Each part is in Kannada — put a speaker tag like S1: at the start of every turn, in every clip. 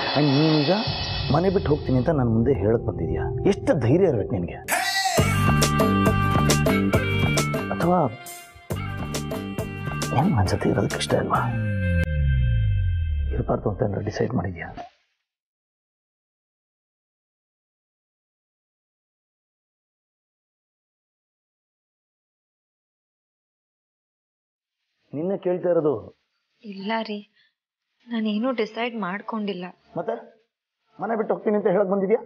S1: ಆ್ಯಂಡ್ ನೀನೀಗ ಮನೆ ಬಿಟ್ಟು ಹೋಗ್ತೀನಿ ಅಂತ ನನ್ನ ಮುಂದೆ ಹೇಳಕ್ ಬಂದಿದ್ಯಾ ಎಷ್ಟು ಧೈರ್ಯ ಇರ್ಬೇಕು ನಿನಗೆ ಅಥವಾ ಹೆಂಗೆ ನನ್ನ ಜೊತೆ ಇರೋದಕ್ಕೆ ಇಷ್ಟ ಅಲ್ವಾ ಇರಬಾರ್ದು ಅಂತ ಏನಾದ್ರು ಡಿಸೈಡ್ ಮಾಡಿದ್ಯಾ ನಿನ್ನೆ ಕೇಳ್ತಾ ಇರೋದು
S2: ಇಲ್ಲ ರೀ ನಾನೇನು ಡಿಸೈಡ್ ಮಾಡ್ಕೊಂಡಿಲ್ಲ
S1: ಮತ್ತೆ ಮನೆ ಬಿಟ್ಟು ಹೋಗ್ತೀನಿ ಅಂತ ಹೇಳಕ್ ಬಂದಿದ್ಯಾ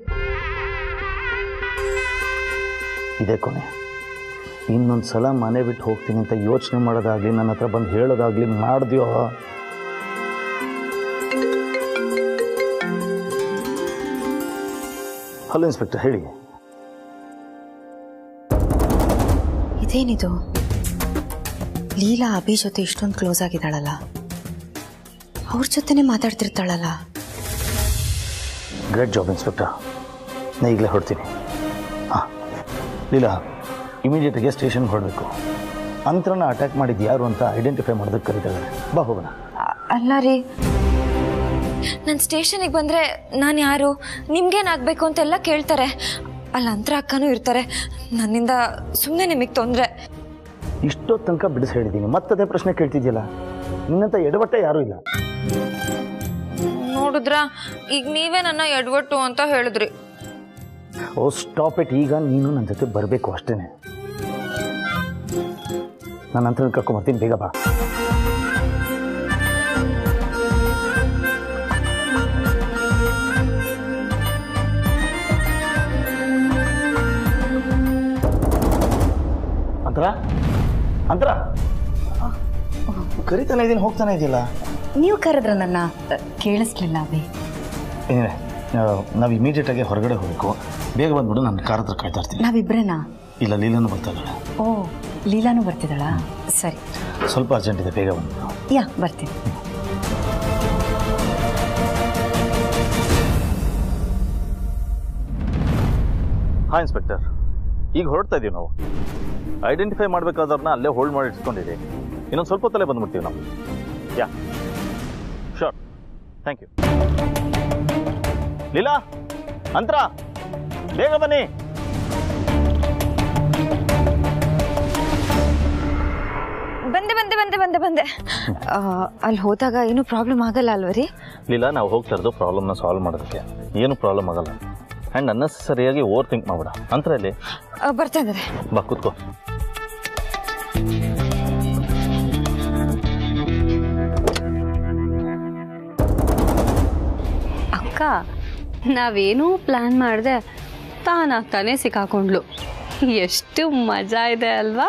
S1: ಇದೇ ಕೊನೆ ಇನ್ನೊಂದು ಸಲ ಮನೆ ಬಿಟ್ಟು ಹೋಗ್ತೀನಿ ಅಂತ ಯೋಚನೆ ಮಾಡೋದಾಗ್ಲಿ ನನ್ನ ಹತ್ರ ಬಂದು ಹೇಳೋದಾಗ್ಲಿ ಮಾಡ್ದ್ಯೋ ಹಲೋ ಇನ್ಸ್ಪೆಕ್ಟರ್ ಹೇಳಿ
S3: ಇದೇನಿದು ಲೀಲಾ ಅಭಿ ಜೊತೆ ಇಷ್ಟೊಂದು ಕ್ಲೋಸ್ ಆಗಿದ್ದಾಳಲ್ಲ ಅವ್ರ ಜೊತೆನೆ ಮಾತಾಡ್ತಿರ್ತಾಳಲ್ಲ
S1: ಗ್ರೇಟ್ ಜಾಬ್ ಇನ್ಸ್ಪೆಕ್ಟರ್ ನಾ ಈಗಲೇ ಹೊಡ್ತೀನಿ ಹಾಂ ಲೀಲಾ ಇಮಿಡಿಯೇಟಾಗಿ ಸ್ಟೇಷನ್ಗೆ ಹೊರಡಬೇಕು ಅಂತರನ ಅಟ್ಯಾಕ್ ಮಾಡಿದ್ದು ಯಾರು ಅಂತ ಐಡೆಂಟಿಫೈ ಮಾಡೋದಕ್ಕೆ ಕರೀತಾರೆ ಬಾ ಹೋಗೋಣ
S2: ಅ- ಅಲ್ಲ ರೀ ನಾನು ಸ್ಟೇಷನಿಗೆ ಬಂದರೆ ನಾನು ಯಾರು ನಿಮ್ಗೇನಾಗಬೇಕು ಅಂತೆಲ್ಲ ಕೇಳ್ತಾರೆ ಅಲ್ಲಿ ಅಂತರ ಅಕ್ಕನೂ ಇರ್ತಾರೆ ನನ್ನಿಂದ ಸುಮ್ಮನೆ ನಿಮಗೆ ತೊಂದರೆ
S1: ಇಷ್ಟೊತ್ತು ತನಕ ಬಿಡಿಸಿ ಹೇಳಿದ್ದೀನಿ ಮತ್ತದೇ ಪ್ರಶ್ನೆ ಕೇಳ್ತಿದ್ಯಲ್ಲ ನಿನ್ನಂತ ಎಡವಟ್ಟ ಯಾರೂ ಇಲ್ಲ
S2: ನೋಡಿದ್ರಾ ಈಗ ನೀವೇ ನನ್ನ ಎಡ್ವಟ್ಟು ಅಂತ ಹೇಳಿದ್ರಿ
S1: ಓ ಸ್ಟಾಪ್ ಇಟ್ ಈಗ ನೀನು ನನ್ನ ಜೊತೆ ಬರಬೇಕು ಅಷ್ಟೇ ನಾನು ನಂತರ ಕರ್ಕೊಂಬರ್ತೀನಿ ಬೇಗ ಬಾ ಅಂತರ ಅಂತರ ಕರಿತಾನೆ ಇದೀನಿ ಹೋಗ್ತಾನೆ ಇದೆಯಲ್ಲ
S3: ನೀವು ಕರೆದ್ರ ನನ್ನ ಕೇಳಿಸ್ಲಿಲ್ಲ ಅಭಿ
S1: ಏನಿದೆ ನಾವು ಇಮಿಡಿಯೇಟಾಗಿ ಹೊರಗಡೆ ಹೋಗಬೇಕು ಬೇಗ ಬಂದ್ಬಿಡು ನಾನು ಕಾರ್ ಹತ್ರ ಕಾಯ್ತಾ ಇರ್ತೀನಿ
S3: ನಾವಿಬ್ರೇನಾ
S1: ಇಲ್ಲ ಲೀಲನು ಬರ್ತಾ ಇದ್ದಾಳೆ
S3: ಓ ಲೀಲಾನು ಬರ್ತಿದ್ದಾಳಾ ಸರಿ
S1: ಸ್ವಲ್ಪ ಅರ್ಜೆಂಟ್ ಇದೆ ಬೇಗ ಬಂದ್ಬಿಡು
S3: ಯಾ ಬರ್ತೀನಿ
S4: ಹಾಂ ಇನ್ಸ್ಪೆಕ್ಟರ್ ಈಗ ಹೊರಡ್ತಾ ಇದೀವಿ ನಾವು ಐಡೆಂಟಿಫೈ ಮಾಡಬೇಕಾದವ್ರನ್ನ ಅಲ್ಲೇ ಹೋಲ್ಡ್ ಮಾಡಿ ಇಟ್ಕೊಂಡಿದೆ ಇನ್ನೊಂದು ಸ್ವಲ್ಪ ಹೊತ್ತಲ್ಲೇ ಬಂದ್ಬಿಡ್ತೀವಿ ನಾವು yeah sure thank you Leela ಅಂತರ ಬೇಗ ಬನ್ನಿ
S2: ಬಂದೆ ಬಂದೆ ಬಂದೆ ಬಂದೆ ಬಂದೆ ಆ, ಅಲ್ಲಿ ಹೋದಾಗ ಏನು ಪ್ರಾಬ್ಲಮ್ ಆಗಲ್ಲ ಅಲ್ವ ರೀ
S4: ಲೀಲಾ ನಾವು ಹೋಗ್ತಾ ಇರೋದು ಪ್ರಾಬ್ಲಮ್ನ ಸಾಲ್ವ್ ಮಾಡೋದಕ್ಕೆ ಏನು ಪ್ರಾಬ್ಲಮ್ ಆಗಲ್ಲ ಆ್ಯಂಡ್ ಅನ್ನೆಸರಿಯಾಗಿ ಓವರ್ ಥಿಂಕ್ ಮಾಡ್ಬೇಡ ಅಂತರಲ್ಲಿ
S2: ಆ, ಬರ್ತಾ ಇದ್ದಾರೆ
S4: ಬಾ ಕೂತ್ಕೋ
S5: ಅಕ್ಕ ನಾವೇನೂ ಪ್ಲ್ಯಾನ್ ಮಾಡಿದೆ ತಾನಾಗ್ತಾನೆ ಸಿಕ್ಕಾಕೊಂಡ್ಲು ಎಷ್ಟು ಮಜಾ ಇದೆ ಅಲ್ವಾ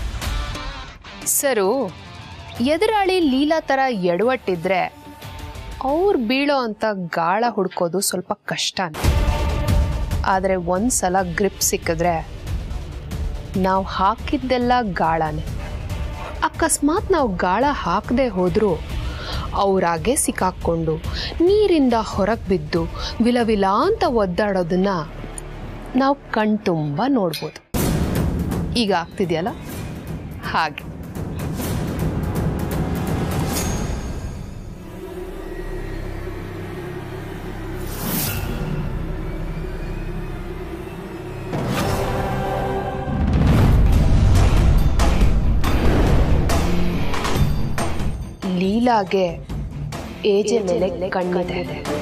S6: ಸರು ಎದುರಾಳಿ ಲೀಲಾ ಥರ ಎಡವಟ್ಟಿದ್ರೆ ಅವ್ರು ಬೀಳೋ ಅಂತ ಗಾಳ ಹುಡ್ಕೋದು ಸ್ವಲ್ಪ ಕಷ್ಟನೇ ಆದರೆ ಒಂದ್ಸಲ ಗ್ರಿಪ್ ಸಿಕ್ಕಿದ್ರೆ ನಾವು ಹಾಕಿದ್ದೆಲ್ಲ ಗಾಳನೇ ಅಕಸ್ಮಾತ್ ನಾವು ಗಾಳ ಹಾಕದೆ ಹೋದರೂ ಅವರಾಗೆ ಸಿಕ್ಕಾಕ್ಕೊಂಡು ನೀರಿಂದ ಹೊರಗೆ ಬಿದ್ದು ವಿಲವಿಲ ಅಂತ ಒದ್ದಾಡೋದನ್ನ ನಾವು ಕಣ್ತುಂಬ ನೋಡ್ಬೋದು ಈಗ ಆಗ್ತಿದೆಯಲ್ಲ ಹಾಗೆ ಲೀಲಾಗೆ ಏಜೆ ಮೇಲೆ ಕಣ್ಣಿದೆ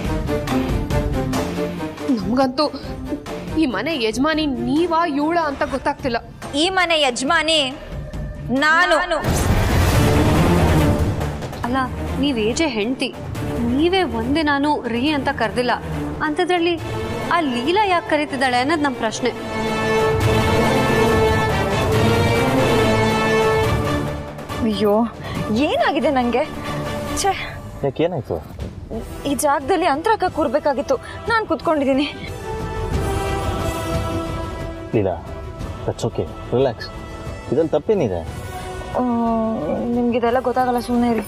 S6: ನಮ್ಗಂತೂ ಈ ಮನೆ ಯಜಮಾನಿ ನೀವಾ ಇವಳ ಅಂತ ಗೊತ್ತಾಗ್ತಿಲ್ಲ
S2: ಈ ಮನೆ ಯಜಮಾನಿ ನಾನು
S5: ಅಲ್ಲ ನೀವು ಏಜೆ ಹೆಂಡ್ತಿ ನೀವೇ ಒಂದೇ ನಾನು ರೀ ಅಂತ ಕರೆದಿಲ್ಲ ಅಂಥದ್ರಲ್ಲಿ ಆ ಲೀಲಾ ಯಾಕೆ ಕರೀತಿದ್ದಾಳೆ ಅನ್ನೋದು ನಮ್ಮ ಪ್ರಶ್ನೆ
S2: ಅಯ್ಯೋ ಏನಾಗಿದೆ ನನಗೆ ಛೇ
S4: ಯಾಕೆ ಏನಾಯ್ತು
S2: ಈ ಜಾಗದಲ್ಲಿ ಅಂತರಕ್ಕ ಕೂರ್ಬೇಕಾಗಿತ್ತು ನಾನು ಕುತ್ಕೊಂಡಿದ್ದೀನಿ
S4: ಲೀಲಾ ದಟ್ಸ್ ಓಕೆ ರಿಲ್ಯಾಕ್ಸ್ ಇದ್ರಲ್ಲಿ ತಪ್ಪೇನಿದೆ
S2: ನಿಮ್ಗೆ ಇದೆಲ್ಲ ಗೊತ್ತಾಗಲ್ಲ ಸುಮ್ಮನೆ ಇರಿ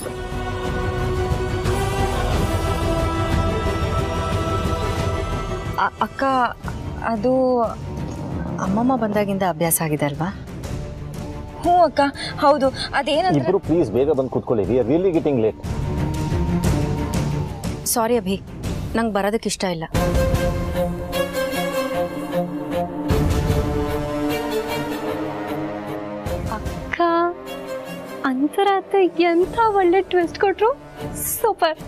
S2: ಅ- ಅಕ್ಕ ಅದು
S3: ಅಮ್ಮಮ್ಮ ಬಂದಾಗಿಂದ ಅಭ್ಯಾಸ ಆಗಿದೆ ಅಲ್ವಾ
S2: ಹ್ಞೂ ಅಕ್ಕ ಹೌದು ಅದೇನಂದ್ರೆ
S4: ಇಬ್ರು ಪ್ಲೀಸ್ ಬೇಗ ಬಂದು ಕೂತ್ಕೊಳ್ಳಿ we are really getting late
S3: sorry Abhi ನಂಗೆ ಬರೋದಕ್ಕೆ ಇಷ್ಟ ಇಲ್ಲ
S5: ಅಕ್ಕ ಅಂತರಾತ ಎಂಥ ಒಳ್ಳೆ ಟ್ವಿಸ್ಟ್ ಕೊಟ್ರು ಸೂಪರ್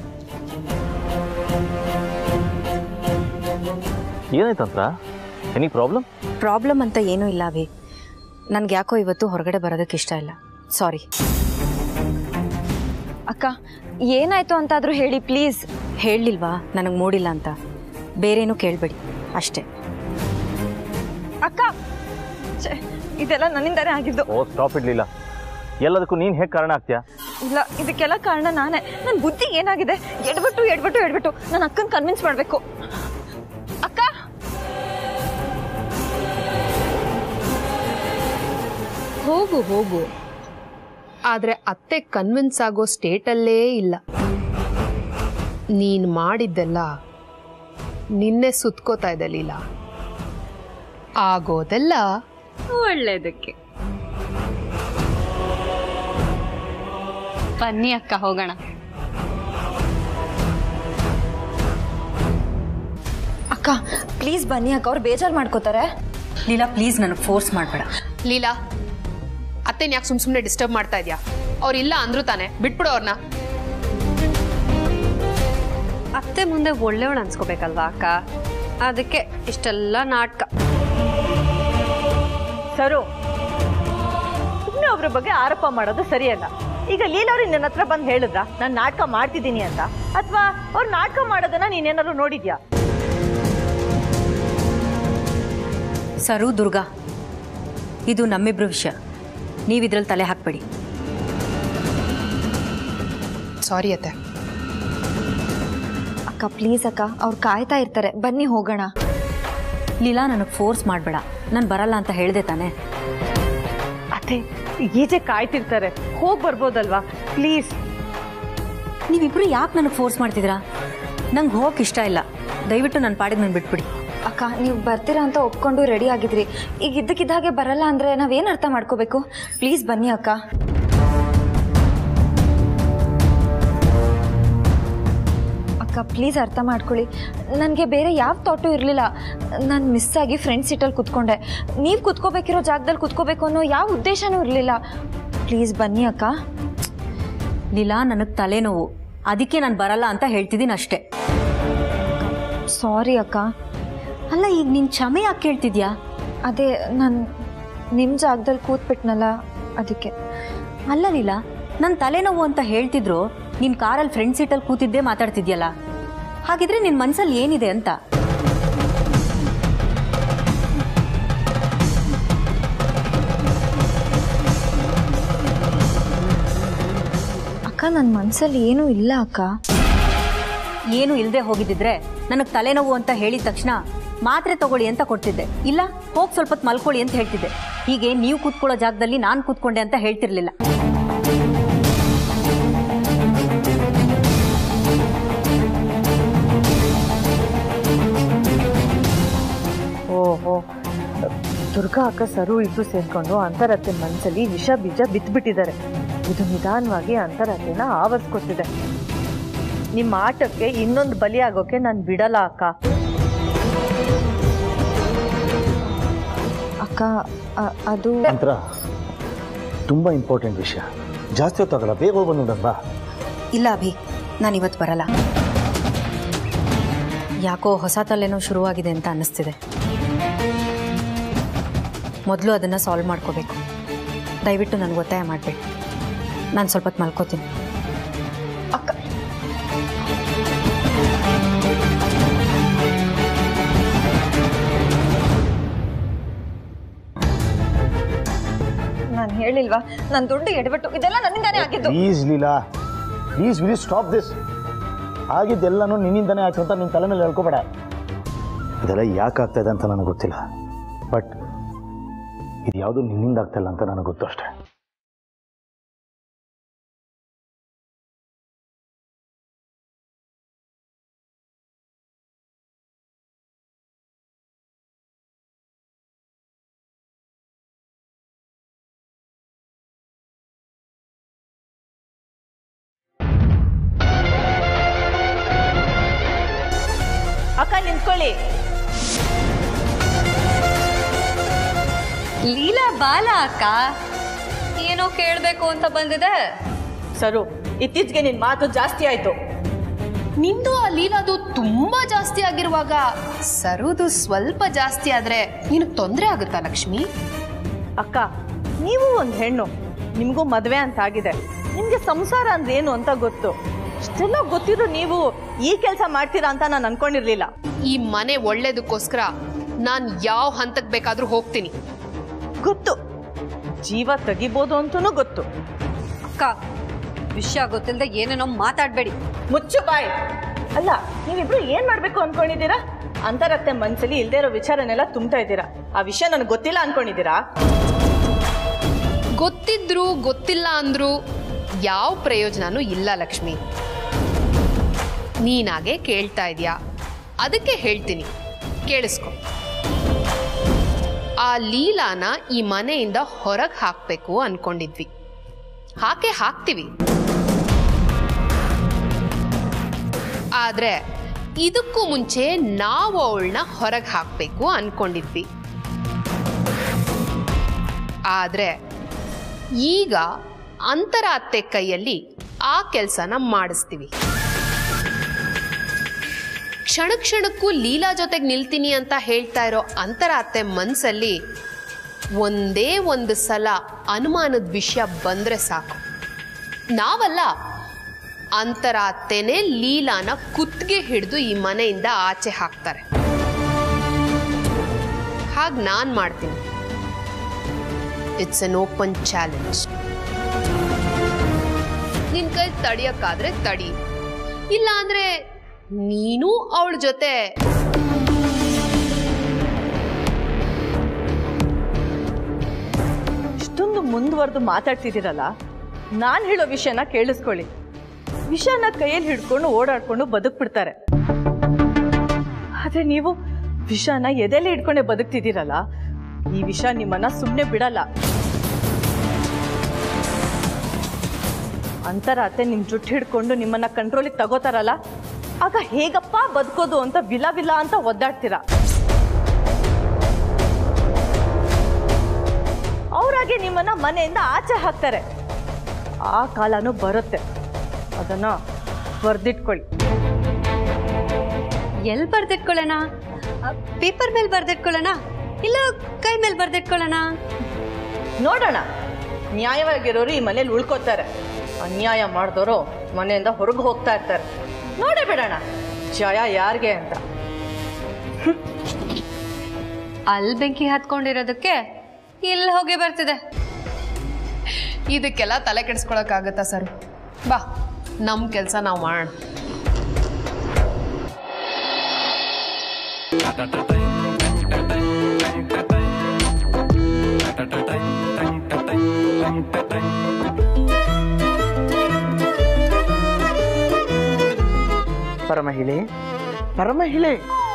S4: ಏನಾಯ್ತಂತ್ರ ಎನಿ ಪ್ರಾಬ್ಲಮ್
S3: ಪ್ರಾಬ್ಲಮ್ ಅಂತ ಏನೂ ಇಲ್ಲ ಅಭಿ ನನ್ಗೆ ಯಾಕೋ ಇವತ್ತು ಹೊರಗಡೆ ಬರೋದಕ್ಕೆ ಇಷ್ಟ ಇಲ್ಲ ಸಾರಿ
S2: ಅಕ್ಕ ಏನಾಯ್ತು ಅಂತಾದ್ರೂ ಹೇಳಿ ಪ್ಲೀಸ್
S3: ಹೇಳಲಿಲ್ವಾ ನನಗೆ ಮೂಡಿಲ್ಲ ಅಂತ ಬೇರೇನೂ ಕೇಳಬೇಡಿ ಅಷ್ಟೇ
S2: ಅಕ್ಕ ಛೆ, ಇದೆಲ್ಲ ನನ್ನಿಂದಾನೇ ಆಗಿದ್ದು
S4: ಓ ಸ್ಟಾಪ್ ಇಡ್ಲಿಲ್ಲ ಎಲ್ಲದಕ್ಕೂ ನೀನು ಹೇಗೆ ಕಾರಣ ಆಗ್ತೀಯಾ
S2: ಇಲ್ಲ ಇದಕ್ಕೆಲ್ಲ ಕಾರಣ ನಾನೇ ನನ್ನ ಬುದ್ಧಿ ಏನಾಗಿದೆ ಎಡ್ಬಿಟ್ಟು ಎಡ್ಬಿಟ್ಟು ಎಡ್ಬಿಟ್ಟು ನನ್ನ ಅಕ್ಕನ ಕನ್ವಿನ್ಸ್ ಮಾಡಬೇಕು ಅಕ್ಕ
S6: ಹೋಗು ಹೋಗು ಆದ್ರೆ ಅತ್ತೆ ಕನ್ವಿನ್ಸ್ ಆಗೋ ಸ್ಟೇಟಲ್ಲೇ ಇಲ್ಲ ನೀನ್ ಮಾಡಿದ್ದೆಲ್ಲ ನಿನ್ನೆ ಸುತ್ಕೋತಾ ಇದೆ ಲೀಲಾ ಆಗೋದೆಲ್ಲ
S5: ಒಳ್ಳೇದಕ್ಕೆ ಬನ್ನಿ ಅಕ್ಕ ಹೋಗೋಣ
S2: ಅಕ್ಕ ಪ್ಲೀಸ್ ಬನ್ನಿ ಅಕ್ಕ ಅವ್ರು ಬೇಜಾರು ಮಾಡ್ಕೋತಾರೆ
S3: ಲೀಲಾ ಪ್ಲೀಸ್ ನನಗೆ ಫೋರ್ಸ್ ಮಾಡಬೇಡ
S6: ಲೀಲಾ ಅತ್ತೆನ ಯಾಕೆ ಸುಮ್ ಸುಮ್ಮನೆ ಡಿಸ್ಟರ್ಬ್ ಮಾಡ್ತಾ ಇದ್ಯಾ ಅವ್ರಿಲ್ಲ ಅಂದ್ರು ತಾನೆ ಬಿಟ್ಬಿಡು ಅವ್ರನ್ನ
S5: ಅತ್ತೆ ಮುಂದೆ ಒಳ್ಳೆಯವಳು ಅನ್ಸ್ಕೋಬೇಕಲ್ವಾ ಅಕ್ಕ ಅದಕ್ಕೆ ಇಷ್ಟೆಲ್ಲ ನಾಟಕ
S7: ಸರು ಸುಮ್ಮನೆ ಒಬ್ರ ಬಗ್ಗೆ ಆರೋಪ ಮಾಡೋದು ಸರಿಯಲ್ಲ ಈಗ ಲೀಲವ್ರು ನನ್ನ ಹತ್ರ ಬಂದು ಹೇಳಿದ್ರ ನಾನು ನಾಟಕ ಮಾಡ್ತಿದ್ದೀನಿ ಅಂತ ಅಥವಾ ಅವ್ರು ನಾಟಕ ಮಾಡೋದನ್ನ ನೀನೇನಾದ್ರು ನೋಡಿದ್ಯಾ
S3: ಸರು ದುರ್ಗಾ ಇದು ನಮ್ಮಿಬ್ರ ವಿಷಯ ನೀವು ಇದ್ರಲ್ಲಿ ತಲೆ ಹಾಕಬೇಡಿ
S6: ಸಾರಿ ಅತ್ತೆ
S2: ಅಕ್ಕ ಪ್ಲೀಸ್ ಅಕ್ಕ ಅವ್ರು ಕಾಯ್ತಾ ಇರ್ತಾರೆ ಬನ್ನಿ ಹೋಗೋಣ
S3: ಲೀಲಾ ನನಗೆ ಫೋರ್ಸ್ ಮಾಡಬೇಡ ನಾನು ಬರಲ್ಲ ಅಂತ ಹೇಳಿದೆ ತಾನೆ
S7: ಅತ್ತೆ ಈಚೆ ಕಾಯ್ತಿರ್ತಾರೆ ಹೋಗಿ ಬರ್ಬೋದಲ್ವಾ ಪ್ಲೀಸ್
S3: ನೀವಿಬ್ರು ಯಾಕೆ ನನಗೆ ಫೋರ್ಸ್ ಮಾಡ್ತಿದ್ದೀರಾ ನಂಗೆ ಹೋಗಕ್ಕೆ ಇಷ್ಟ ಇಲ್ಲ ದಯವಿಟ್ಟು ನನ್ನ ಪಾಡಿಗೆ ನಾನು ಬಿಟ್ಬಿಡಿ
S2: ಅಕ್ಕ ನೀವು ಬರ್ತೀರಾ ಅಂತ ಒಪ್ಕೊಂಡು ರೆಡಿ ಆಗಿದ್ರಿ ಈಗ ಇದ್ದಕ್ಕಿದ್ದ ಹಾಗೆ ಬರಲ್ಲ ಅಂದ್ರೆ ನಾವೇನು ಅರ್ಥ ಮಾಡ್ಕೋಬೇಕು ಪ್ಲೀಸ್ ಬನ್ನಿ ಅಕ್ಕ ಅಕ್ಕ ಪ್ಲೀಸ್ ಅರ್ಥ ಮಾಡ್ಕೊಳ್ಳಿ ನನಗೆ ಬೇರೆ ಯಾವ ಥಾಟು ಇರಲಿಲ್ಲ ನಾನು ಮಿಸ್ ಆಗಿ ಫ್ರೆಂಡ್ ಸೀಟಲ್ಲಿ ಕುತ್ಕೊಂಡೆ ನೀವು ಕುತ್ಕೋಬೇಕಿರೋ ಜಾಗದಲ್ಲಿ ಕುತ್ಕೋಬೇಕು ಅನ್ನೋ ಯಾವ ಉದ್ದೇಶನೂ ಇರಲಿಲ್ಲ ಪ್ಲೀಸ್ ಬನ್ನಿ ಅಕ್ಕ
S3: ಲೀಲಾ ನನಗೆ ತಲೆನೋವು ಅದಕ್ಕೆ ನಾನು ಬರಲ್ಲ ಅಂತ ಹೇಳ್ತಿದ್ದೀನಿ ಅಷ್ಟೇ
S2: ಸಾರಿ ಅಕ್ಕ
S3: ಅಲ್ಲ ಈಗ ನೀನು ಕ್ಷಮೆ ಯಾಕೆ ಕೇಳ್ತಿದ್ಯಾ
S2: ಅದೇ ನಾನು ನಿಮ್ಮ ಜಾಗದಲ್ಲಿ ಕೂತ್ಬಿಟ್ನಲ್ಲ ಅದಕ್ಕೆ
S3: ಅಲ್ಲ ಲೀಲಾ ನನ್ನ ತಲೆನೋವು ಅಂತ ಹೇಳ್ತಿದ್ರು ನಿನ್ನ ಕಾರಲ್ಲಿ ಫ್ರಂಟ್ ಸೀಟಲ್ಲಿ ಕೂತಿದ್ದೇ ಮಾತಾಡ್ತಿದ್ಯಲ್ಲ ಹಾಗಿದ್ರೆ ನಿನ್ನ ಮನಸ್ಸಲ್ಲಿ ಏನಿದೆ ಅಂತ
S2: ಅಕ್ಕ ನನ್ನ ಮನಸ್ಸಲ್ಲಿ ಏನೂ ಇಲ್ಲ ಅಕ್ಕ
S3: ಏನು ಇಲ್ಲದೆ ಹೋಗಿದ್ದಿದ್ರೆ ನನಗೆ ತಲೆನೋವು ಅಂತ ಹೇಳಿದ ತಕ್ಷಣ ಮಾತ್ರೆ ತಗೊಳ್ಳಿ ಅಂತ ಕೊಡ್ತಿದ್ದೆ ಇಲ್ಲ ಹೋಗಿ ಸ್ವಲ್ಪ ಹೊತ್ತು ಮಲ್ಕೊಳ್ಳಿ ಅಂತ ಹೇಳ್ತಿದ್ದೆ ಹೀಗೆ ನೀವು ಕೂತ್ಕೊಳ್ಳೋ ಜಾಗದಲ್ಲಿ ನಾನು ಕೂತ್ಕೊಂಡೆ ಅಂತ ಹೇಳ್ತಿರ್ಲಿಲ್ಲ
S7: ಓಹೋ ದುರ್ಗಾ ಅಕ್ಕ ಸರು ಇಬ್ರು ಸೇರ್ಕೊಂಡು ಅಂತರತ್ತೆ ಮನಸ್ಸಲ್ಲಿ ವಿಷ ಬೀಜ ಬಿತ್ಬಿಟ್ಟಿದ್ದಾರೆ ಇದು ನಿಧಾನವಾಗಿ ಅಂತರತ್ತೆನ ಆವರಿಸ್ಕೊತಿದೆ ನಿಮ್ಮ ಆಟಕ್ಕೆ ಇನ್ನೊಂದು ಬಲಿ ಆಗೋಕೆ ನಾನು ಬಿಡಲ್ಲ ಅಕ್ಕ
S2: ಅಕ್ಕ ಅ- ಅದು
S1: ನಂತರ ತುಂಬ ಇಂಪಾರ್ಟೆಂಟ್ ವಿಷಯ ಜಾಸ್ತಿ ಹೊತ್ತಾಗಲ್ಲ ಬೇಗ ಹೋಗಿ ಬಂದ್ಬಿಡಲ್ವಾ
S3: ಇಲ್ಲ ಅಭಿ ನಾನು ಇವತ್ತು ಬರಲ್ಲ ಯಾಕೋ ಹೊಸ ತಲೆನೋ ಶುರುವಾಗಿದೆ ಅಂತ ಅನ್ನಿಸ್ತಿದೆ ಮೊದಲು ಅದನ್ನು ಸಾಲ್ವ್ ಮಾಡ್ಕೋಬೇಕು ದಯವಿಟ್ಟು ನನಗೆ ಒತ್ತಾಯ ಮಾಡಬೇಡಿ ನಾನು ಸ್ವಲ್ಪ ಹೊತ್ತು ಮಲ್ಕೋತೀನಿ
S2: ನಾನು ಹೇಳಿಲ್ವಾ ನನ್ನ ದುಡ್ಡು ಎಡಬಿಟ್ಟು ಇದೆಲ್ಲ ನನ್ನಿಂದಾನೇ ಆಗಿದ್ದು
S1: please Leela please will stop this ಆಗಿದ್ದೆಲ್ಲನೂ ನಿನ್ನಿಂದನೇ ಆಯ್ತು ಅಂತ ನಿನ್ನ ತಲೆ ಮೇಲೆ ಹೇಳ್ಕೊಬೇಡ ಇದೆಲ್ಲ ಯಾಕೆ ಆಗ್ತಾ ಇದೆ ಅಂತ ನನಗೆ ಗೊತ್ತಿಲ್ಲ ಬಟ್ ಇದು ಯಾವುದು ನಿನ್ನಿಂದ ಆಗ್ತಾ ಇಲ್ಲ ಅಂತ ನನಗೆ ಗೊತ್ತು ಅಷ್ಟೇ
S7: ಅಂದ್ಕೊಳ್ಳಿ
S5: ಲೀಲಾ ಬಾಲ ಅಕ್ಕ ಏನೋ ಕೇಳಬೇಕು ಅಂತ ಬಂದಿದೆ
S7: ಸರು ಇತ್ತೀಚೆಗೆ ನಿನ್ ಮಾತು ಜಾಸ್ತಿ ಆಯ್ತು
S6: ನಿಂದು ಆ ಲೀಲಾದು ತುಂಬಾ ಜಾಸ್ತಿ ಆಗಿರುವಾಗ ಸರುದು ಸ್ವಲ್ಪ ಜಾಸ್ತಿ ಆದ್ರೆ ನೀನು ತೊಂದರೆ ಆಗುತ್ತಾ ಲಕ್ಷ್ಮಿ
S7: ಅಕ್ಕ ನೀವು ಒಂದು ಹೆಣ್ಣು ನಿಮಗೂ ಮದುವೆ ಅಂತ ಆಗಿದೆ ನಿಮ್ಗೆ ಸಂಸಾರ ಅಂದ್ರೆ ಏನು ಅಂತ ಗೊತ್ತು ಇಷ್ಟೆಲ್ಲ ಗೊತ್ತಿದ್ರು ನೀವು ಈ ಕೆಲಸ ಮಾಡ್ತೀರಾ ಅಂತ ನಾನು ಅನ್ಕೊಂಡಿರ್ಲಿಲ್ಲ
S6: ಈ ಮನೆ ಒಳ್ಳೇದಕ್ಕೋಸ್ಕರ ನಾನ್ ಯಾವ ಹಂತಕ್ ಬೇಕಾದ್ರೂ ಹೋಗ್ತೀನಿ
S7: ಗೊತ್ತು ಜೀವ ತೆಗಿಬೋದು ಅಂತನೂ ಗೊತ್ತು
S5: ಅಕ್ಕ ವಿಷಯ ಗೊತ್ತಿಲ್ಲದೆ ಏನೇನೋ ಮಾತಾಡ್ಬೇಡಿ
S7: ಮುಚ್ಚು ಬಾಯ್ ಅಲ್ಲ ನೀವಿಬ್ರು ಏನ್ ಮಾಡ್ಬೇಕು ಅನ್ಕೊಂಡಿದ್ದೀರಾ ಅಂತರತ್ತೆ ಮನ್ಸಲ್ಲಿ ಇಲ್ದೇ ಇರೋ ವಿಚಾರನೆಲ್ಲ ತುಂಬ್ತಾ ಇದ್ದೀರಾ ಆ ವಿಷಯ ನನಗೆ ಗೊತ್ತಿಲ್ಲ ಅನ್ಕೊಂಡಿದ್ದೀರಾ
S6: ಗೊತ್ತಿದ್ರು ಗೊತ್ತಿಲ್ಲ ಅಂದ್ರು ಯಾವ ಪ್ರಯೋಜನನೂ ಇಲ್ಲ ಲಕ್ಷ್ಮಿ ನೀನಾಗೆ ಕೇಳ್ತಾ ಇದೀಯಾ ಅದಕ್ಕೆ ಹೇಳ್ತೀನಿ ಕೇಳಿಸ್ಕೊ ಆ ಲೀಲಾನ ಈ ಮನೆಯಿಂದ ಹೊರಗೆ ಹಾಕ್ಬೇಕು ಅನ್ಕೊಂಡಿದ್ವಿ ಹಾಕೆ ಹಾಕ್ತೀವಿ ಆದ್ರೆ ಇದಕ್ಕೂ ಮುಂಚೆ ನಾವು ಅವಳನ್ನ ಹೊರಗೆ ಹಾಕ್ಬೇಕು ಅನ್ಕೊಂಡಿದ್ವಿ ಆದ್ರೆ ಈಗ ಅಂತರ ಅತ್ತೆ ಕೈಯಲ್ಲಿ ಆ ಕೆಲಸನ ಮಾಡಿಸ್ತೀವಿ ಕ್ಷಣ ಕ್ಷಣಕ್ಕೂ ಲೀಲಾ ಜೊತೆಗೆ ನಿಲ್ತೀನಿ ಅಂತ ಹೇಳ್ತಾ ಇರೋ ಅಂತರ ಅತ್ತೆ ಮನ್ಸಲ್ಲಿ ಒಂದೇ ಒಂದು ಸಲ ಅನುಮಾನದ ವಿಷಯ ಬಂದ್ರೆ ಸಾಕು ನಾವಲ್ಲ ಅಂತರ ಅತ್ತೆನೇ ಲೀಲಾನ ಕುತ್ತಿಗೆ ಹಿಡಿದು ಈ ಮನೆಯಿಂದ ಆಚೆ ಹಾಕ್ತಾರೆ ಹಾಗೆ ನಾನು ಮಾಡ್ತೀನಿ ಇಟ್ಸ್ ಅನ್ ಓಪನ್ ಚಾಲೆಂಜ್ ನಿನ್ ಕೈ ತಡಿಯಕ್ಕಾದ್ರೆ ತಡಿ ಇಲ್ಲ ಅಂದ್ರೆ ನೀನು ಅವಳ ಜೊತೆ
S7: ಇಷ್ಟೊಂದು ಮುಂದುವರೆದು ಮಾತಾಡ್ತಿದ್ದೀರಲ್ಲ ನಾನು ಹೇಳೋ ವಿಷಯನ ಕೇಳಿಸ್ಕೊಳ್ಳಿ ವಿಷಯನ ಕೈಯಲ್ಲಿ ಹಿಡ್ಕೊಂಡು ಓಡಾಡ್ಕೊಂಡು ಬದುಕ್ಬಿಡ್ತಾರೆ ಆದ್ರೆ ನೀವು ವಿಷನ ಎದೆಲೆ ಹಿಡ್ಕೊಂಡೆ ಬದುಕ್ತಿದ್ದೀರಲ್ಲ ಈ ವಿಷ ನಿಮ್ಮನ್ನ ಸುಮ್ಮನೆ ಬಿಡಲ್ಲ ಅಂತರ ಅತ್ತೆ ನಿಮ್ ಜುಟ್ಟು ಹಿಡ್ಕೊಂಡು ನಿಮ್ಮನ್ನ ಕಂಟ್ರೋಲಿಗೆ ತಗೋತಾರಲ್ಲ ಆಗ ಹೇಗಪ್ಪ ಬದುಕೋದು ಅಂತ ವಿಲ ವಿಲ ಅಂತ ಒದ್ದಾಡ್ತೀರಾ ಅವರಾಗೆ ನಿಮ್ಮನ್ನ ಮನೆಯಿಂದ ಆಚೆ ಹಾಕ್ತಾರೆ ಆ ಕಾಲನೂ ಬರುತ್ತೆ ಅದನ್ನ ಬರ್ದಿಟ್ಕೊಳ್ಳಿ
S5: ಎಲ್ಲಿ ಬರ್ದಿಟ್ಕೊಳ್ಳೋಣ ಪೇಪರ್ ಮೇಲೆ ಬರ್ದಿಟ್ಕೊಳ್ಳೋಣ ಇಲ್ಲ ಕೈ ಮೇಲೆ ಬರ್ದಿಟ್ಕೊಳ್ಳೋಣ
S7: ನೋಡೋಣ ನ್ಯಾಯವಾಗಿರೋರು ಈ ಮನೇಲಿ ಉಳ್ಕೋತಾರೆ ಅನ್ಯಾಯ ಮಾಡಿದವರು ಮನೆಯಿಂದ ಹೊರಗೆ ಹೋಗ್ತಾ ಇರ್ತಾರೆ ನೋಡೇ ಬಿಡೋಣ ಜಯ ಯಾರಿಗೆ ಅಂತ
S5: ಅಲ್ಲಿ ಬೆಂಕಿ ಹತ್ಕೊಂಡಿರೋದಕ್ಕೆ ಇಲ್ಲಿ ಹೋಗಿ ಬರ್ತಿದೆ
S6: ಇದಕ್ಕೆಲ್ಲ ತಲೆ ಕೆಡಿಸ್ಕೊಳಕ್ಕಾಗತ್ತಾ ಸರ್ ಬಾ ನಮ್ಮ ಕೆಲಸ ನಾವು ಮಾಡೋಣ
S8: ಪರಮಹಿಳೆ ಪರಮಹಿಳೆ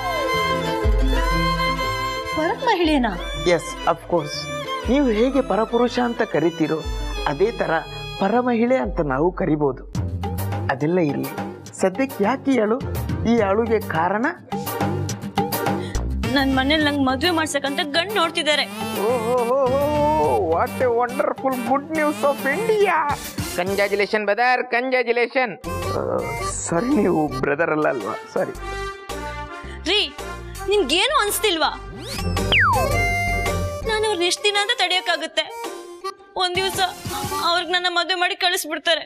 S7: ಹೊರಗ್ ಮಹಿಳೆನಾ
S8: ಎಸ್ ಅಫ್ಕೋರ್ಸ್ ನೀವು ಹೇಗೆ ಪರಪುರುಷ ಅಂತ ಕರಿತೀರೋ ಅದೇ ಥರ ಪರಮಹಿಳೆ ಅಂತ ನಾವು ಕರಿಬೋದು ಅದೆಲ್ಲ ಇರಲಿ ಸದ್ಯಕ್ಕೆ ಯಾಕೆ ಈ ಅಳು ಈ ಅಳುಗೆ ಕಾರಣ
S9: ನನ್ ಮನೇಲಿ ನಂಗೆ ಮದ್ವೆ ಮಾಡ್ಸಕ್ಕಂತ ಗಂಡ್ ನೋಡ್ತಿದ್ದಾರೆ
S8: what a wonderful good news of India congratulations brother congratulations sorry ನೀವು ಬ್ರದರ್ ಅಲ್ಲ ಅಲ್ವಾ ಸಾರಿ
S9: ರೀ ನಿನ್ಗೇನು ಅನ್ಸ್ತಿಲ್ವಾ ನಾನು ಅವ್ರನ್ನ ಎಷ್ಟು ದಿನ ಅಂತ ತಡೆಯಕ್ಕಾಗುತ್ತೆ ಒಂದ್ ದಿವಸ ಅವ್ರಿಗೆ ನನ್ನ ಮದುವೆ ಮಾಡಿ ಕಳಿಸ್ಬಿಡ್ತಾರೆ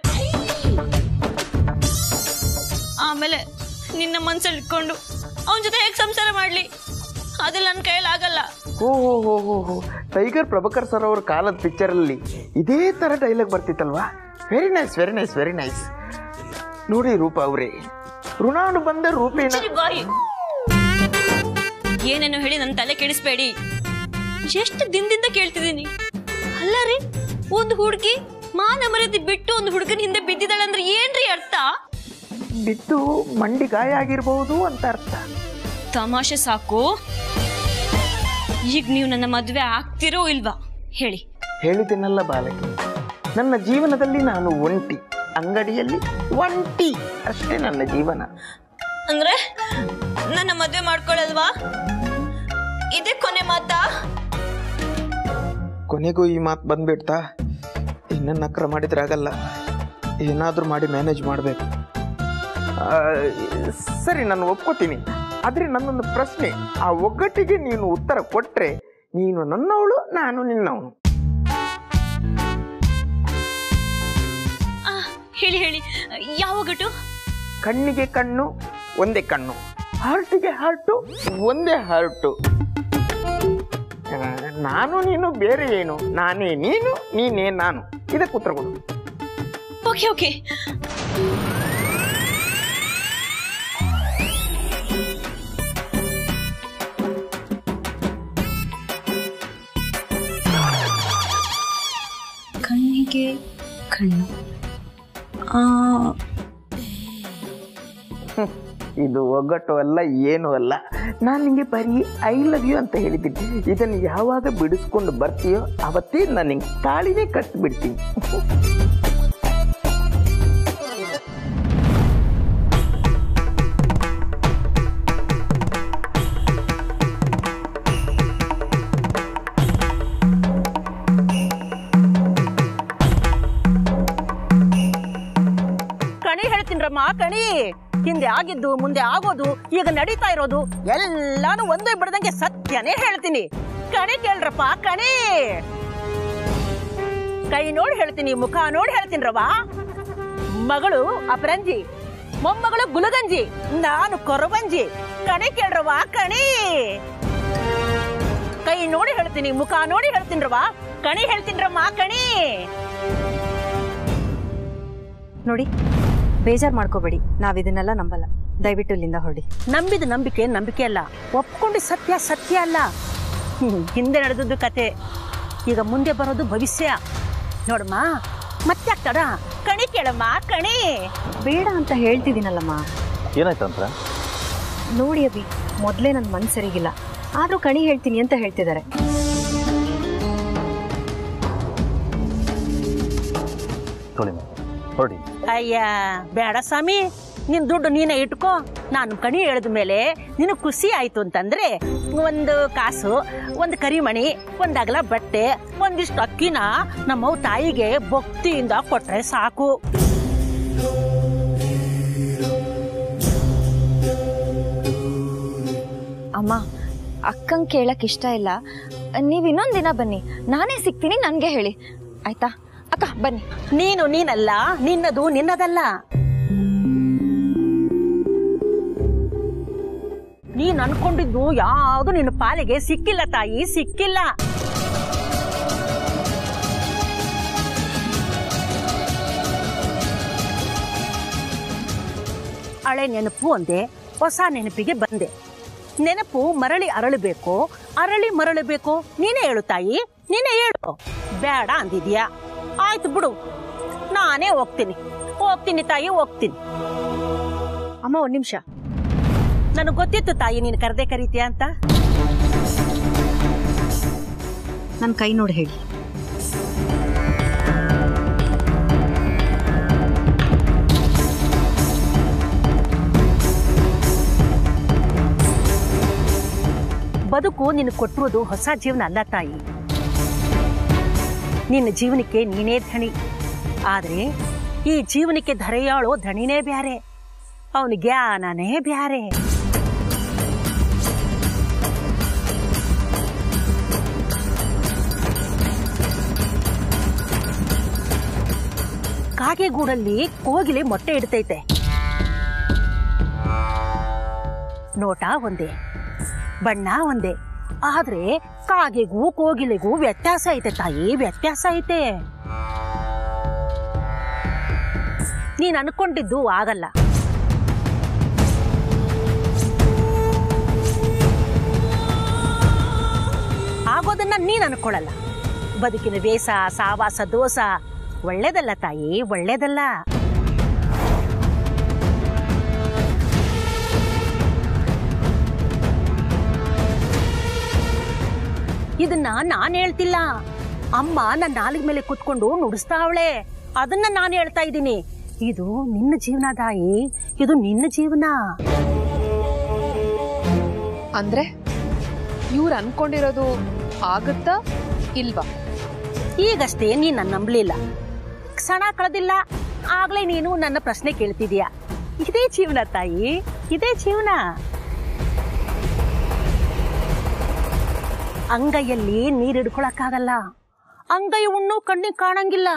S9: ಆಮೇಲೆ ನಿನ್ನ ಮನ್ಸಲ್ಲಿ ಇಟ್ಕೊಂಡು ಅವನ ಜೊತೆ ಹೇಗೆ ಸಂಸಾರ ಮಾಡ್ಲಿ ಅದೆಲ್ಲ ನನ್ನ ಕೈಯಲ್ಲಿ ಆಗಲ್ಲ
S8: ಓ ಹೋ ಹೋ ಹೋ ಹೋ ಟೈಗರ್ ಪ್ರಭಾಕರ್ ಸರ್ ಅವ್ರ ಕಾಲದ ಪಿಕ್ಚರಲ್ಲಿ ಇದೇ ಥರ ಡೈಲಾಗ್ ಬರ್ತಿತ್ತಲ್ವಾ very nice very nice very nice ನೋಡಿ ರೂಪ ಅವರೇ ಋಣಾನು ಬಂದ ರೂಪೇಣ
S9: ಸರಿ, ಬಾಯಿ ಏನೇನೋ ಹೇಳಿ ನನ್ನ ತಲೆ ಕೆಡಿಸ್ಬೇಡಿ ಎಷ್ಟು ದಿನದಿಂದ ಕೇಳ್ತಿದ್ದೀನಿ ಅಲ್ಲ ರೀ ಒಂದು ಹುಡುಗಿ ಮಾನ ಮರ್ಯಾದೆ ಬಿಟ್ಟು ಒಂದು ಹುಡುಗನ ಹಿಂದೆ ಬಿದ್ದಿದ್ದಾಳೆ ಅಂದ್ರೆ ಏನ್ರಿ ಅರ್ಥ
S8: ಬಿದ್ದು ಮಂಡಿ ಗಾಯ ಆಗಿರ್ಬಹುದು ಅಂತ ಅರ್ಥ
S9: ತಮಾಷೆ ಸಾಕು ಈಗ ನೀವು ನನ್ನ ಮದುವೆ ಆಗ್ತಿರೋ ಇಲ್ವಾ ಹೇಳಿ
S8: ಹೇಳಿದ್ದೇನಲ್ಲ ಬಾಲಕಿ ನನ್ನ ಜೀವನದಲ್ಲಿ ನಾನು ಒಂಟಿ ಅಂಗಡಿಯಲ್ಲಿ ಒಂಟಿ ಅಷ್ಟೇ ನನ್ನ ಜೀವನ
S9: ಅಂದ್ರೆ ನನ್ನ ಮದುವೆ ಮಾಡ್ಕೊಳಲ್ವಾ ಇದೇ ಕೊನೆ ಮಾತಾ
S8: ಕೊನೆಗೂ ಈ ಮಾತು ಬಂದ್ಬಿಡ್ತಾ ಇನ್ನು ನಕ್ರ ಮಾಡಿದ್ರಾಗಲ್ಲ ಏನಾದರೂ ಮಾಡಿ ಮ್ಯಾನೇಜ್ ಮಾಡಬೇಕು ಸರಿ ನಾನು ಒಪ್ಕೋತೀನಿ ಆದರೆ ನನ್ನೊಂದು ಪ್ರಶ್ನೆ ಆ ಒಗ್ಗಟ್ಟಿಗೆ ನೀನು ಉತ್ತರ ಕೊಟ್ಟರೆ ನೀನು ನನ್ನವಳು ನಾನು ನಿನ್ನವನು
S9: ಆ, ಹೇಳಿ ಹೇಳಿ ಯಾವ ಒಗಟು
S8: ಕಣ್ಣಿಗೆ ಕಣ್ಣು ಒಂದೇ ಕಣ್ಣು ಹಾರ್ಟಿಗೆ ಹಾರ್ಟು ಒಂದೇ ಹಾರ್ಟು ಆ, ನಾನು ನೀನು ಬೇರೆ ಏನು ನಾನೇ ನೀನು ನೀನೇ ನಾನು ಇದಕ್ಕೆ ಉತ್ತರ ಕೊಡು
S9: ಓಕೆ ಓಕೆ ಕಣ್ಣಿಗೆ ಕಣ್ಣು ಆ,
S8: ಇದು ಒಗ್ಗಟ್ಟು ಅಲ್ಲ ಏನು ಅಲ್ಲ ನಾನು ನಿಂಗೆ ಬರೀ ಐ ಲವ್ ಯು ಅಂತ ಹೇಳಿದ್ದೀನಿ ಇದನ್ನು ಯಾವಾಗ ಬಿಡಿಸ್ಕೊಂಡು ಬರ್ತೀಯೋ ಅವತ್ತೇ ನಾನು ನಿಂಗೆ ತಾಳಿನೇ ಕಟ್ಟಿಬಿಡ್ತೀನಿ
S10: ಕಣಿ ಹೇಳ್ತೀನ್ರಮ್ಮ ಕಣಿ ಹಿಂದೆ ಆಗಿದ್ದು ಮುಂದೆ ಆಗೋದು ಈಗ ನಡೀತಾ ಇರೋದು ಎಲ್ಲಾನು ಒಂದೇ ಬಿಡದಂಗೆ ಸತ್ಯನೇ ಹೇಳ್ತೀನಿ ಕಣಿ ಕೇಳ್ರಪ್ಪ ಕಣಿ ಕೈ ನೋಡಿ ಹೇಳ್ತೀನಿ ಮುಖ ನೋಡಿ ಹೇಳ್ತೀನ್ರವ ಮಗಳು ಅಪರಂಜಿ ಮೊಮ್ಮಗಳು ಗುಲಗಂಜಿ ನಾನು ಕೊರವಂಜಿ ಕಣಿ ಕೇಳ್ರವ ಕಣಿ ಕೈ ನೋಡಿ ಹೇಳ್ತೀನಿ ಮುಖ ನೋಡಿ ಹೇಳ್ತೀನ್ರವ ಕಣಿ ಹೇಳ್ತೀನ್ರಮ್ಮ ಕಣಿ
S3: ನೋಡಿ ಬೇಜಾರು ಮಾಡ್ಕೋಬೇಡಿ ನಾವು ಇದನ್ನೆಲ್ಲ ನಂಬಲ್ಲ ದಯವಿಟ್ಟು ಇಲ್ಲಿಂದ ಹೊರಡಿ
S10: ನಂಬಿದ ನಂಬಿಕೆ ನಂಬಿಕೆ ಅಲ್ಲ ಒಪ್ಕೊಂಡು ಸತ್ಯ ಸತ್ಯ ಅಲ್ಲ ಹ್ಮ್, ಹಿಂದೆ ನಡೆದದ್ದು ಕತೆ ಈಗ ಮುಂದೆ ಬರೋದು ಭವಿಷ್ಯ ನೋಡಮ್ಮ ಮತ್ತೆ ತಡ ಕಣಿ ಕೇಳಮ್ಮ ಕಣಿ
S3: ಬೇಡ ಅಂತ ಹೇಳ್ತಿದ್ದೀನಲ್ಲಮ್ಮ
S4: ಏನಾಯ್ತಂತ
S3: ನೋಡಿ ಅಭಿ ಮೊದಲೇ ನನ್ನ ಮನ್ಸು ಸರಿಗಿಲ್ಲ ಆದರೂ ಕಣಿ ಹೇಳ್ತೀನಿ ಅಂತ ಹೇಳ್ತಿದ್ದಾರೆ
S4: ತೊಳಿ ಹೊರಡಿ
S10: ಅಯ್ಯ ಬೇಡ ಸ್ವಾಮಿ ನಿನ್ ದುಡ್ಡು ನೀನೇ ಇಟ್ಕೋ ನಾನು ಕಣಿ ಎಳೆದ ಮೇಲೆ ನಿನಗೆ ಖುಷಿ ಆಯ್ತು ಅಂತಂದ್ರೆ ಒಂದು ಕಾಸು ಒಂದು ಕರಿಮಣಿ ಒಂದ್ ಅಗಲ ಬಟ್ಟೆ ಒಂದಿಷ್ಟು ಅಕ್ಕಿನ ನಮ್ಮವ್ ತಾಯಿಗೆ ಭಕ್ತಿಯಿಂದ ಕೊಟ್ರೆ ಸಾಕು
S2: ಅಮ್ಮ ಅಕ್ಕಂಗೆ ಕೇಳಕ್ ಇಷ್ಟ ಇಲ್ಲ ನೀವು ಇನ್ನೊಂದು ದಿನ ಬನ್ನಿ ನಾನೇ ಸಿಗ್ತೀನಿ ನನಗೆ ಹೇಳಿ ಆಯ್ತಾ ಅಕ್ಕ ಬನ್ನಿ
S10: ನೀನು ನೀನಲ್ಲ ನಿನ್ನದು ನಿನ್ನದಲ್ಲ ನೀನ್ ಅನ್ಕೊಂಡಿದ್ದು ಯಾವುದು ನಿನ್ನ ಪಾಲಿಗೆ ಸಿಕ್ಕಿಲ್ಲ ತಾಯಿ ಸಿಕ್ಕಿಲ್ಲ ಹಳೆ ನೆನಪು ಒಂದೇ ಹೊಸ ನೆನಪಿಗೆ ಬಂದೆ ನೆನಪು ಮರಳಿ ಅರಳಬೇಕು ಅರಳಿ ಮರಳಬೇಕು ನೀನೇ ಹೇಳು ತಾಯಿ ನೀನೇ ಹೇಳು ಬೇಡ ಅಂದಿದ್ಯಾ ಆಯ್ತು ಬಿಡು ನಾನೇ ಹೋಗ್ತೀನಿ ಹೋಗ್ತೀನಿ ತಾಯಿ ಹೋಗ್ತೀನಿ
S3: ಅಮ್ಮ ಒಂದು ನಿಮಿಷ
S10: ನನಗೆ ಗೊತ್ತಿತ್ತು ತಾಯಿ ನೀನು ಕರೆದೆ ಕರೀತೀಯ ಅಂತ
S3: ನನ್ನ ಕೈ ನೋಡಿ ಹೇಳಿ
S10: ಬದುಕು ನಿನಗೆ ಕೊಟ್ಟಿರೋದು ಹೊಸ ಜೀವನ ಅಲ್ಲ ತಾಯಿ ನಿನ್ನ ಜೀವನಕ್ಕೆ ನೀನೇ ಧಣಿ ಆದ್ರೆ ಈ ಜೀವನಕ್ಕೆ ಧರೆಯಾಳೋ ಧಣಿನೇ ಬ್ಯಾರೆ ಅವನ ಜ್ಞಾನನೇ ಬ್ಯಾರೆ ಕಾಗೆಗೂಡಲ್ಲಿ ಕೋಗಿಲೆ ಮೊಟ್ಟೆ ಇಡ್ತೈತೆ ನೋಟ ಒಂದೇ ಬಣ್ಣ ಒಂದೇ ಆದ್ರೆ ಕಾಗೆಗೂ ಕೋಗಿಲೆಗೂ ವ್ಯತ್ಯಾಸ ಐತೆ ತಾಯಿ ವ್ಯತ್ಯಾಸ ಐತೆ ನೀನ್ ಅನ್ಕೊಂಡಿದ್ದು ಆಗಲ್ಲ ಆಗೋದನ್ನ ನೀನ್ ಅನ್ಕೊಳ್ಳಲ್ಲ ಬದುಕಿನ ವೇಷ ಸಾವಾಸ ದೋಸ ಒಳ್ಳೇದಲ್ಲ ತಾಯಿ ಒಳ್ಳೇದಲ್ಲ ಇದನ್ನ ನಾನ್ ಹೇಳ್ತಿಲ್ಲ ಅಮ್ಮ ನನ್ನ ನಾಲಿಗೆ ಮೇಲೆ ಕುತ್ಕೊಂಡು ನುಡಿಸ್ತಾವಳೆ ಅದನ್ನ ನಾನು ಹೇಳ್ತಾ ಇದ್ದೀನಿ ಇದು ನಿನ್ನ ಜೀವನ ದಾಯಿ ಇದು ನಿನ್ನ ಜೀವನ
S6: ಅಂದ್ರೆ ಇವ್ರು ಅನ್ಕೊಂಡಿರೋದು ಆಗುತ್ತಾ ಇಲ್ವಾ
S10: ಈಗಷ್ಟೇ ನೀನ್ ನನ್ನ ನಂಬಲಿಲ್ಲ ಕ್ಷಣ ಕಳೆದಿಲ್ಲ ಆಗ್ಲೇ ನೀನು ನನ್ನ ಪ್ರಶ್ನೆ ಕೇಳ್ತಿದೀಯ ಇದೇ ಜೀವನ ತಾಯಿ ಇದೇ ಜೀವನ ಅಂಗೈಯಲ್ಲಿ ನೀರ್ ಹಿಡ್ಕೊಳಕ್ಕಾಗಲ್ಲ ಅಂಗೈ ಉಣ್ಣು ಕಣ್ಣಿಗೆ ಕಾಣಂಗಿಲ್ಲ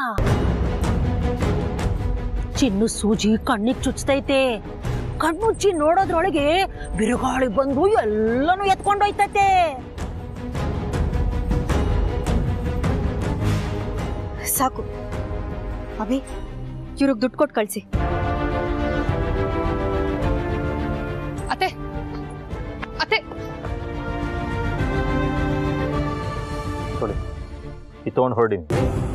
S10: ಚಿನ್ನು ಸೂಜಿ ಕಣ್ಣಿಗೆ ಚುಚ್ತೈತೆ ಕಣ್ಣುಚ್ಚಿ ನೋಡೋದ್ರೊಳಗೆ ಬಿರುಗಾಳಿ ಬಂದು ಎಲ್ಲನೂ ಎತ್ಕೊಂಡೋಯ್ತೈತೆ
S2: ಸಾಕು ಅಭಿ ಇವ್ರಿಗೆ ದುಡ್ಡು ಕೊಟ್ಟು ಕಳಿಸಿ
S6: ಅತ್ತೆ ಅತ್ತೆ
S4: ಕೊಡಿ ಇದು ತೊಗೊಂಡು ಹೊರಡಿನಿ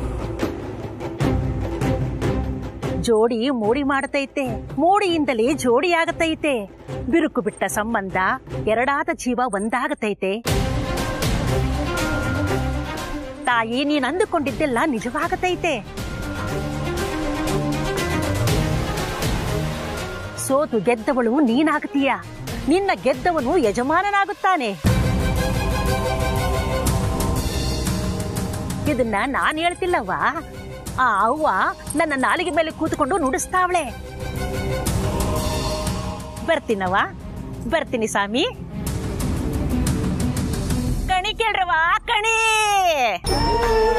S10: ಜೋಡಿ ಮೋಡಿ ಮಾಡತೈತೆ ಮೋಡಿಯಿಂದಲೇ ಜೋಡಿ ಆಗತೈತೆ ಬಿರುಕು ಬಿಟ್ಟ ಸಂಬಂಧ ಎರಡಾದ ಜೀವ ಒಂದಾಗತೈತೆ ತಾಯಿ ನೀನ್ ಅಂದುಕೊಂಡಿದ್ದೆಲ್ಲ ನಿಜವಾಗತೈತೆ ಸೋತು ಗೆದ್ದವಳು ನೀನಾಗತೀಯ ನಿನ್ನ ಗೆದ್ದವನು ಯಜಮಾನನಾಗುತ್ತಾನೆ ಇದನ್ನ ನಾನ್ ಹೇಳ್ತಿಲ್ಲವ್ವ ಆ ಅವ್ವ ನನ್ನ ನಾಲಿಗೆ ಮೇಲೆ ಕೂತ್ಕೊಂಡು ನುಡಿಸ್ತಾವಳೆ ಬರ್ತೀನವ್ವ ಬರ್ತೀನಿ ಸ್ವಾಮಿ ಕಣಿ ಕೇಳ್ರವ್ವ ಕಣಿ